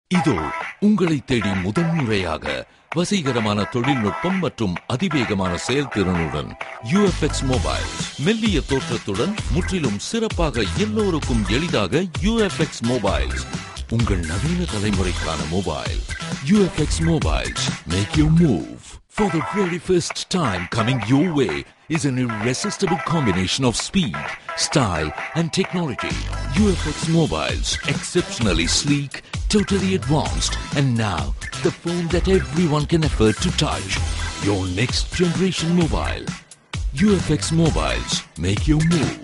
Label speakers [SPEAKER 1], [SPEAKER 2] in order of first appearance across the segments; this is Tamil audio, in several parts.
[SPEAKER 1] இதோ உங்களை தேடி முதன்முறையாக வசீகரமான தொழில்நுட்பம் மற்றும் அதிவேகமான செயல்திறனுடன் யூஎஃப்எக்ஸ் மொபைல் மெல்லிய தோற்றத்துடன் முற்றிலும் சிறப்பாக எல்லோருக்கும் எளிதாக யூஎஃப்எக்ஸ் மொபைல்ஸ் உங்கள் நவீன தலைமுறைக்கான mobile UFX mobiles make you move For the very first time coming your way is an irresistible combination of speed, style, and technology. UFX Mobiles, exceptionally sleek, totally advanced, and now the phone that everyone can afford to touch. Your next generation mobile. UFX Mobiles, make your move.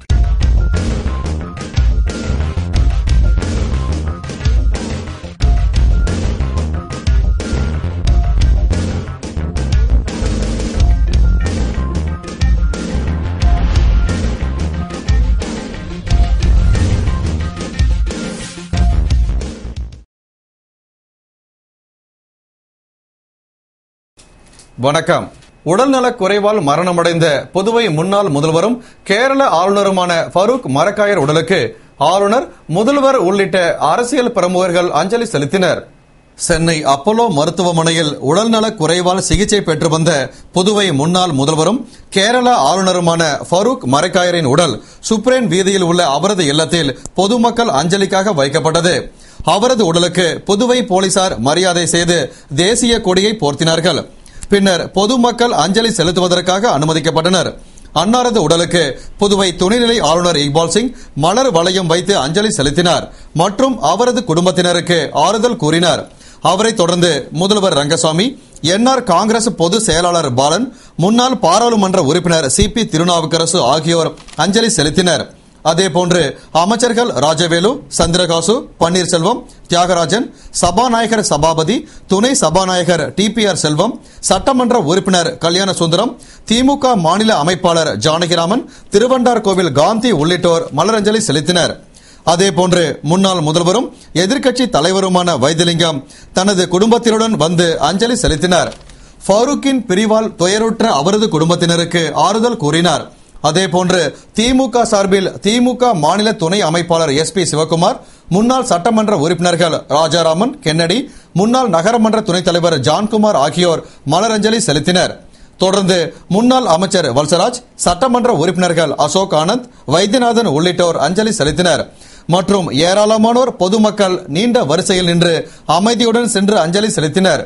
[SPEAKER 2] வணக்கம் உடல்நலக் குறைவால் மரணமடைந்த புதுவை முன்னாள் முதல்வரும் கேரள ஆளுநருமான ஃபரூக் மரக்காயர் உடலுக்கு ஆளுநர் முதல்வர் உள்ளிட்ட அரசியல் பிரமுகர்கள் அஞ்சலி செலுத்தினர் சென்னை அப்போலோ மருத்துவமனையில் உடல்நலக் குறைவால் சிகிச்சை பெற்று வந்த புதுவை முன்னாள் முதல்வரும் கேரள ஆளுநருமான ஃபரூக் மரக்காயரின் உடல் சுப்ரேன் வீதியில் உள்ள அவரது இல்லத்தில் பொதுமக்கள் அஞ்சலிக்காக வைக்கப்பட்டது அவரது உடலுக்கு புதுவை போலீசார் மரியாதை செய்து தேசிய கொடியை போர்த்தினார்கள் பின்னர் பொதுமக்கள் அஞ்சலி செலுத்துவதற்காக அனுமதிக்கப்பட்டனர் அன்னாரது உடலுக்கு புதுவை துணைநிலை ஆளுநர் இக்பால் சிங் மலர் வளையம் வைத்து அஞ்சலி செலுத்தினார் மற்றும் அவரது குடும்பத்தினருக்கு ஆறுதல் கூறினார் அவரைத் தொடர்ந்து முதல்வர் ரங்கசாமி என்ஆர் காங்கிரஸ் பொதுச் செயலாளர் பாலன் முன்னாள் பாராளுமன்ற உறுப்பினர் சி பி திருநாவுக்கரசு ஆகியோர் அஞ்சலி செலுத்தினர் அதேபோன்று அமைச்சர்கள் ராஜவேலு சந்திரகாசு பன்னீர்செல்வம் தியாகராஜன் சபாநாயகர் சபாபதி துணை சபாநாயகர் டி பி ஆர் செல்வம் சட்டமன்ற உறுப்பினர் கல்யாண சுந்தரம் திமுக மாநில அமைப்பாளர் ஜானகிராமன் திருவண்டார் கோவில் காந்தி உள்ளிட்டோர் மலரஞ்சலி செலுத்தினர் அதேபோன்று முன்னாள் முதல்வரும் எதிர்க்கட்சி தலைவருமான வைத்திலிங்கம் தனது குடும்பத்தினருடன் வந்து அஞ்சலி செலுத்தினார் ஃபாரூக்கின் பிரிவால் துயருற்ற அவரது குடும்பத்தினருக்கு ஆறுதல் கூறினார் அதேபோன்று திமுக சார்பில் திமுக மாநில துணை அமைப்பாளர் எஸ் பி சிவகுமார் முன்னாள் சட்டமன்ற உறுப்பினர்கள் ராஜாராமன் கென்னடி முன்னாள் நகரமன்ற துணைத் தலைவர் ஜான்குமார் ஆகியோர் மலரஞ்சலி செலுத்தினர் தொடர்ந்து முன்னாள் அமைச்சர் வல்சராஜ் சட்டமன்ற உறுப்பினர்கள் அசோக் ஆனந்த் வைத்தியநாதன் உள்ளிட்டோர் அஞ்சலி செலுத்தினர் மற்றும் ஏராளமானோர் பொதுமக்கள் நீண்ட வரிசையில் நின்று அமைதியுடன் சென்று அஞ்சலி செலுத்தினர்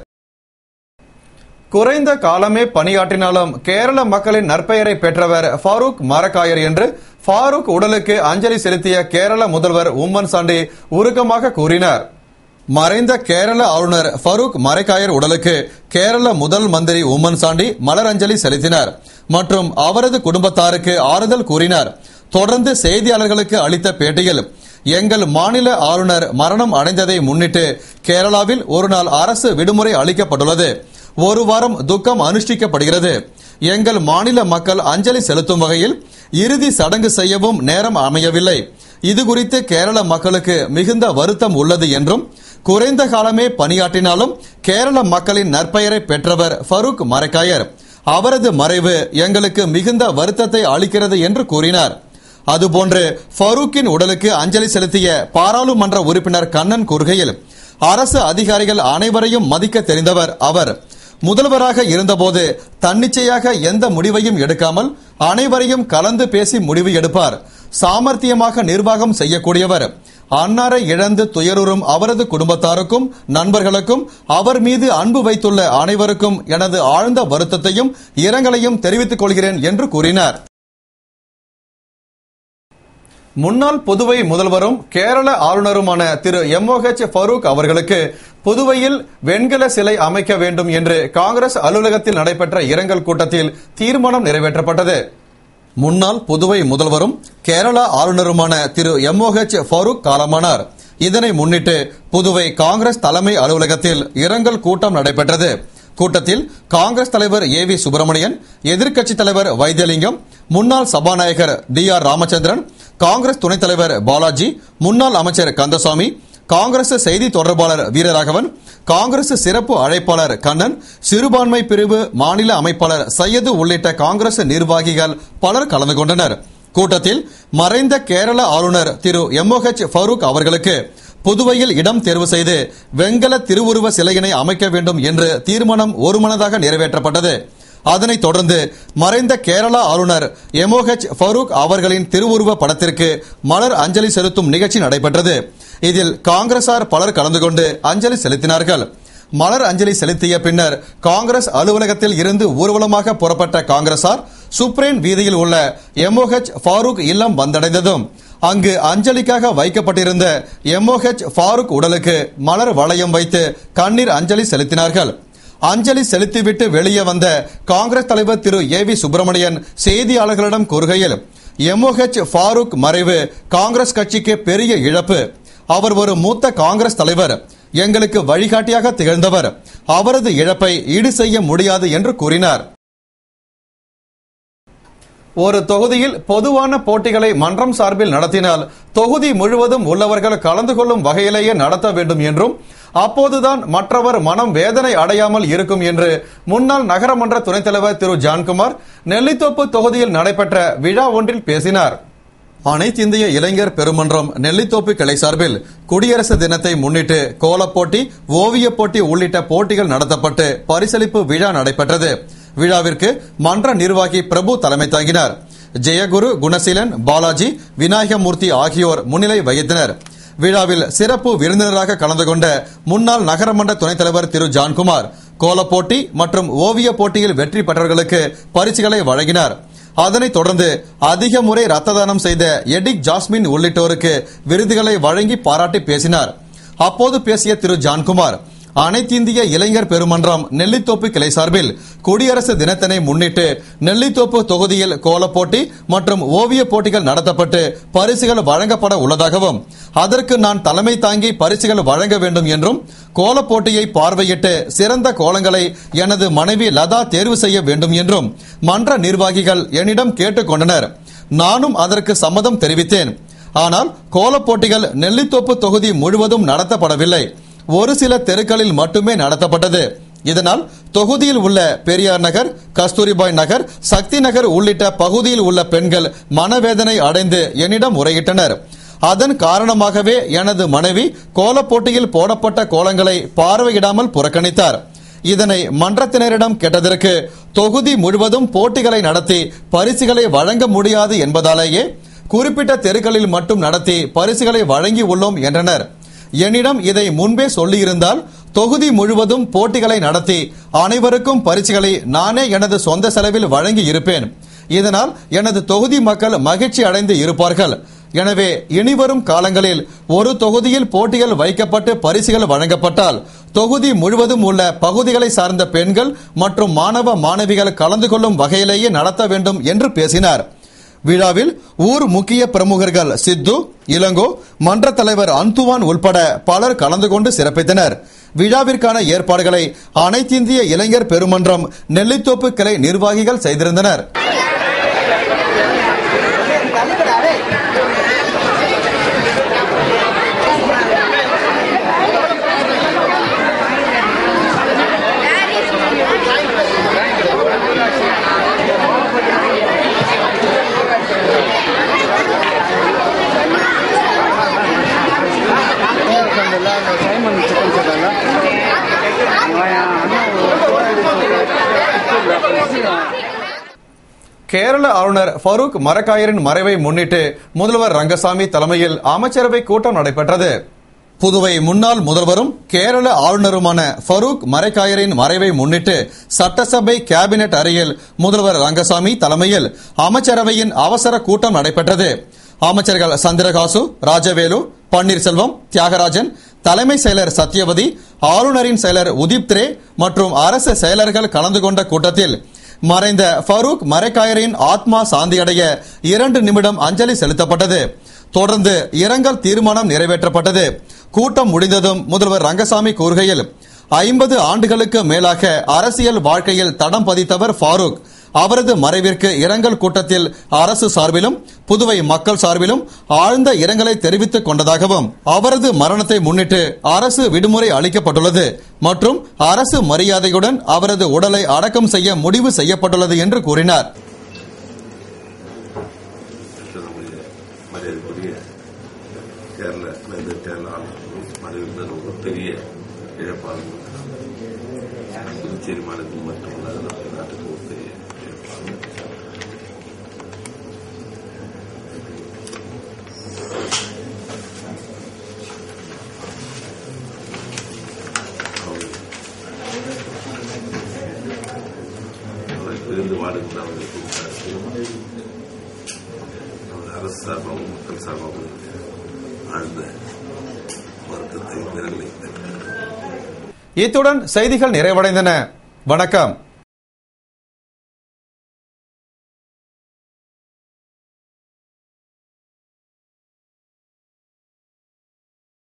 [SPEAKER 2] குறைந்த காலமே பணியாற்றினாலும் கேரள மக்களின் நற்பெயரை பெற்றவர் ஃபாரூக் மரக்காயர் என்று ஃபாரூக் உடலுக்கு அஞ்சலி செலுத்திய கேரள முதல்வர் உம்மன் சாண்டி உருக்கமாக கூறினார் மறைந்த கேரள ஆளுநர் ஃபரூக் மரைக்காயர் உடலுக்கு கேரள முதல் மந்திரி உம்மன் சாண்டி மலரஞ்சலி செலுத்தினார் மற்றும் அவரது குடும்பத்தாருக்கு ஆறுதல் கூறினார் தொடர்ந்து செய்தியாளர்களுக்கு அளித்த பேட்டியில் எங்கள் மாநில ஆளுநர் மரணம் அடைந்ததை முன்னிட்டு கேரளாவில் ஒரு நாள் அரசு விடுமுறை அளிக்கப்பட்டுள்ளது ஒரு வாரம் துக்கம் அனுஷ்டிக்கப்படுகிறது எங்கள் மாநில மக்கள் அஞ்சலி செலுத்தும் வகையில் இறுதி சடங்கு செய்யவும் நேரம் அமையவில்லை இது குறித்து கேரள மக்களுக்கு மிகுந்த வருத்தம் உள்ளது என்றும் குறைந்த காலமே பணியாற்றினாலும் கேரள மக்களின் நற்பெயரை பெற்றவர் ஃபரூக் மரக்காயர் அவரது மறைவு எங்களுக்கு மிகுந்த வருத்தத்தை அளிக்கிறது என்று கூறினார் அதுபோன்று ஃபரூக்கின் உடலுக்கு அஞ்சலி செலுத்திய பாராளுமன்ற உறுப்பினர் கண்ணன் கூறுகையில் அரசு அதிகாரிகள் அனைவரையும் மதிக்க தெரிந்தவர் அவர் முதல்வராக இருந்தபோது தன்னிச்சையாக எந்த முடிவையும் எடுக்காமல் அனைவரையும் கலந்து பேசி முடிவு எடுப்பார் சாமர்த்தியமாக நிர்வாகம் செய்யக்கூடியவர் அன்னாரை இழந்து துயருறும் அவரது குடும்பத்தாருக்கும் நண்பர்களுக்கும் அவர் மீது அன்பு வைத்துள்ள அனைவருக்கும் எனது ஆழ்ந்த வருத்தத்தையும் இரங்கலையும் தெரிவித்துக் கொள்கிறேன் என்று கூறினார் முன்னாள் புதுவை முதல்வரும் கேரள ஆளுநருமான திரு எம் ஓ ஹெச் ஃபரூக் அவர்களுக்கு புதுவையில் வெண்கல சிலை அமைக்க வேண்டும் என்று காங்கிரஸ் அலுவலகத்தில் நடைபெற்ற இரங்கல் கூட்டத்தில் தீர்மானம் நிறைவேற்றப்பட்டது முன்னாள் புதுவை முதல்வரும் கேரள ஆளுநருமான திரு எம் ஓ ஹெச் ஃபரூக் காலமானார் இதனை முன்னிட்டு புதுவை காங்கிரஸ் தலைமை அலுவலகத்தில் இரங்கல் கூட்டம் நடைபெற்றது கூட்டத்தில் காங்கிரஸ் தலைவர் ஏ வி சுப்பிரமணியன் எதிர்க்கட்சித் தலைவர் வைத்தியலிங்கம் முன்னாள் சபாநாயகர் டி ஆர் ராமச்சந்திரன் காங்கிரஸ் துணைத் தலைவர் பாலாஜி முன்னாள் அமைச்சர் கந்தசாமி காங்கிரஸ் செய்தி தொடர்பாளர் வீரராகவன் காங்கிரஸ் சிறப்பு அழைப்பாளர் கண்ணன் சிறுபான்மை பிரிவு மாநில அமைப்பாளர் சையது உள்ளிட்ட காங்கிரஸ் நிர்வாகிகள் பலர் கலந்து கொண்டனர் கூட்டத்தில் மறைந்த கேரள ஆளுநர் திரு எம் ஓ ஹெச் ஃபரூக் அவர்களுக்கு புதுவையில் இடம் தேர்வு செய்து வெங்கல திருவுருவ சிலையினை அமைக்க வேண்டும் என்று தீர்மானம் ஒருமனதாக நிறைவேற்றப்பட்டது அதனைத் தொடர்ந்து மறைந்த கேரளா ஆளுநர் எம்ஓஹெச் ஃபரூக் அவர்களின் திருவுருவ படத்திற்கு மலர் அஞ்சலி செலுத்தும் நிகழ்ச்சி நடைபெற்றது இதில் காங்கிரசார் பலர் கலந்து கொண்டு அஞ்சலி செலுத்தினார்கள் மலர் அஞ்சலி செலுத்திய பின்னர் காங்கிரஸ் அலுவலகத்தில் இருந்து ஊர்வலமாக புறப்பட்ட காங்கிரசார் சுப்ரேன் வீதியில் உள்ள எம்ஓஹெச் ஃபாரூக் இல்லம் வந்தடைந்ததும் அங்கு அஞ்சலிக்காக வைக்கப்பட்டிருந்த எம்ஓஹெச் ஃபாரூக் உடலுக்கு மலர் வளையம் வைத்து கண்ணீர் அஞ்சலி செலுத்தினார்கள் அஞ்சலி செலுத்திவிட்டு வெளியே வந்த காங்கிரஸ் தலைவர் திரு ஏ வி சுப்பிரமணியன் செய்தியாளர்களிடம் கூறுகையில் எம்ஓஹெச் ஃபாரூக் மறைவு காங்கிரஸ் கட்சிக்கு பெரிய இழப்பு அவர் ஒரு மூத்த காங்கிரஸ் தலைவர் எங்களுக்கு வழிகாட்டியாக திகழ்ந்தவர் அவரது இழப்பை ஈடு செய்ய முடியாது என்று கூறினார் ஒரு தொகுதியில் பொதுவான போட்டிகளை மன்றம் சார்பில் நடத்தினால் தொகுதி முழுவதும் உள்ளவர்கள் கலந்து கொள்ளும் வகையிலேயே நடத்த வேண்டும் என்றும் அப்போதுதான் மற்றவர் மனம் வேதனை அடையாமல் இருக்கும் என்று முன்னாள் நகரமன்ற துணைத் தலைவர் திரு ஜான்குமார் நெல்லித்தோப்பு தொகுதியில் நடைபெற்ற விழா ஒன்றில் பேசினார் அனைத்திந்திய இளைஞர் பெருமன்றம் நெல்லித்தோப்பு கிளை சார்பில் குடியரசு தினத்தை முன்னிட்டு கோலப்போட்டி ஓவியப் போட்டி உள்ளிட்ட போட்டிகள் நடத்தப்பட்டு பரிசளிப்பு விழா நடைபெற்றது விழாவிற்கு மன்ற நிர்வாகி பிரபு தலைமை தாங்கினார் ஜெயகுரு குணசீலன் பாலாஜி விநாயகமூர்த்தி ஆகியோர் முன்னிலை வகித்தனர் விழாவில் சிறப்பு விருந்தினராக கலந்து கொண்ட முன்னாள் நகரமன்ற துணைத் தலைவர் திரு ஜான்குமார் கோலப்போட்டி மற்றும் ஓவிய போட்டியில் வெற்றி பெற்றவர்களுக்கு பரிசுகளை வழங்கினார் அதனைத் தொடர்ந்து அதிக முறை ரத்த தானம் செய்த எடிக் ஜாஸ்மின் உள்ளிட்டோருக்கு விருதுகளை வழங்கி பாராட்டி பேசினார் அப்போது பேசிய திரு ஜான்குமார் அனைத்திந்திய இளைஞர் பெருமன்றம் நெல்லித்தோப்பு கிளை சார்பில் குடியரசு தினத்தினை முன்னிட்டு நெல்லித்தோப்பு தொகுதியில் கோலப்போட்டி மற்றும் ஓவிய போட்டிகள் நடத்தப்பட்டு பரிசுகள் வழங்கப்பட உள்ளதாகவும் அதற்கு நான் தலைமை தாங்கி பரிசுகள் வழங்க வேண்டும் என்றும் கோலப்போட்டியை பார்வையிட்டு சிறந்த கோலங்களை எனது மனைவி லதா தேர்வு செய்ய வேண்டும் என்றும் மன்ற நிர்வாகிகள் என்னிடம் கேட்டுக் கொண்டனர் நானும் அதற்கு சம்மதம் தெரிவித்தேன் ஆனால் கோலப்போட்டிகள் நெல்லித்தோப்பு தொகுதி முழுவதும் நடத்தப்படவில்லை ஒரு சில தெருக்களில் மட்டுமே நடத்தப்பட்டது இதனால் தொகுதியில் உள்ள பெரியார் நகர் கஸ்தூரிபாய் நகர் சக்தி நகர் உள்ளிட்ட பகுதியில் உள்ள பெண்கள் மனவேதனை அடைந்து என்னிடம் முறையிட்டனர் அதன் காரணமாகவே எனது மனைவி கோலப்போட்டியில் போடப்பட்ட கோலங்களை பார்வையிடாமல் புறக்கணித்தார் இதனை மன்றத்தினரிடம் கேட்டதற்கு தொகுதி முழுவதும் போட்டிகளை நடத்தி பரிசுகளை வழங்க முடியாது என்பதாலேயே குறிப்பிட்ட தெருக்களில் மட்டும் நடத்தி பரிசுகளை வழங்கி உள்ளோம் என்றனர் என்னிடம் இதை முன்பே சொல்லியிருந்தால் தொகுதி முழுவதும் போட்டிகளை நடத்தி அனைவருக்கும் பரிசுகளை நானே எனது சொந்த செலவில் வழங்கி இருப்பேன் இதனால் எனது தொகுதி மக்கள் மகிழ்ச்சி அடைந்து இருப்பார்கள் எனவே இனிவரும் காலங்களில் ஒரு தொகுதியில் போட்டிகள் வைக்கப்பட்டு பரிசுகள் வழங்கப்பட்டால் தொகுதி முழுவதும் உள்ள பகுதிகளை சார்ந்த பெண்கள் மற்றும் மாணவ மாணவிகள் கலந்து கொள்ளும் வகையிலேயே நடத்த வேண்டும் என்று பேசினார் விழாவில் ஊர் முக்கிய பிரமுகர்கள் சித்து இளங்கோ மன்ற தலைவர் அந்துவான் உள்பட பலர் கலந்து கொண்டு சிறப்பித்தனர் விழாவிற்கான ஏற்பாடுகளை அனைத்திந்திய இளைஞர் பெருமன்றம் நெல்லித்தோப்பு கிளை நிர்வாகிகள் செய்திருந்தனர்
[SPEAKER 3] சொன்னல அந்த சைமன் சிக்கன் சொன்னல அண்ணா
[SPEAKER 2] கேரள ஆளுநர் ஃபரூக் மரக்காயரின் மறைவை முன்னிட்டு முதல்வர் ரங்கசாமி தலைமையில் அமைச்சரவை கூட்டம் நடைபெற்றது புதுவை முன்னாள் முதல்வரும் கேரள ஆளுநருமான ஃபரூக் மரைக்காயரின் மறைவை முன்னிட்டு சட்டசபை கேபினெட் அறையில் முதல்வர் ரங்கசாமி தலைமையில் அமைச்சரவையின் அவசர கூட்டம் நடைபெற்றது அமைச்சர்கள் சந்திரகாசு ராஜவேலு பன்னீர்செல்வம் தியாகராஜன் தலைமை செயலர் சத்யவதி ஆளுநரின் செயலர் உதிப் திரே மற்றும் அரசு செயலர்கள் கலந்து கொண்ட கூட்டத்தில் மறைந்த ஃபரூக் மரைக்காயரின் ஆத்மா சாந்தியடைய இரண்டு நிமிடம் அஞ்சலி செலுத்தப்பட்டது தொடர்ந்து இரங்கல் தீர்மானம் நிறைவேற்றப்பட்டது கூட்டம் முடிந்ததும் முதல்வர் ரங்கசாமி கூறுகையில் ஐம்பது ஆண்டுகளுக்கு மேலாக அரசியல் வாழ்க்கையில் தடம் பதித்தவர் ஃபாரூக் அவரது மறைவிற்கு இரங்கல் கூட்டத்தில் அரசு சார்பிலும் புதுவை மக்கள் சார்பிலும் ஆழ்ந்த இரங்கலை தெரிவித்துக் கொண்டதாகவும் அவரது மரணத்தை முன்னிட்டு அரசு விடுமுறை அளிக்கப்பட்டுள்ளது மற்றும் அரசு மரியாதையுடன் அவரது உடலை அடக்கம் செய்ய முடிவு செய்யப்பட்டுள்ளது என்று கூறினார்
[SPEAKER 4] நம்முடைய மரியாதைக்குரிய கேரள மேற்கு கேரள ஆளுநர் இழப்பாகும் புதுச்சேரி மாநிலத்தில் மட்டுமல்ல நம்ம நாட்டுக்கு ஒரு பெரிய இழப்பாகும் அவங்க அவரை பிரிந்து வாடுகின்றவர்களுக்கு நமது அரசு சார்பாகவும் மக்கள் சார்பாகவும் ஆழ்ந்த வருத்தத்தை விரலை
[SPEAKER 2] இத்துடன் செய்திகள் நிறைவடைந்தன வணக்கம்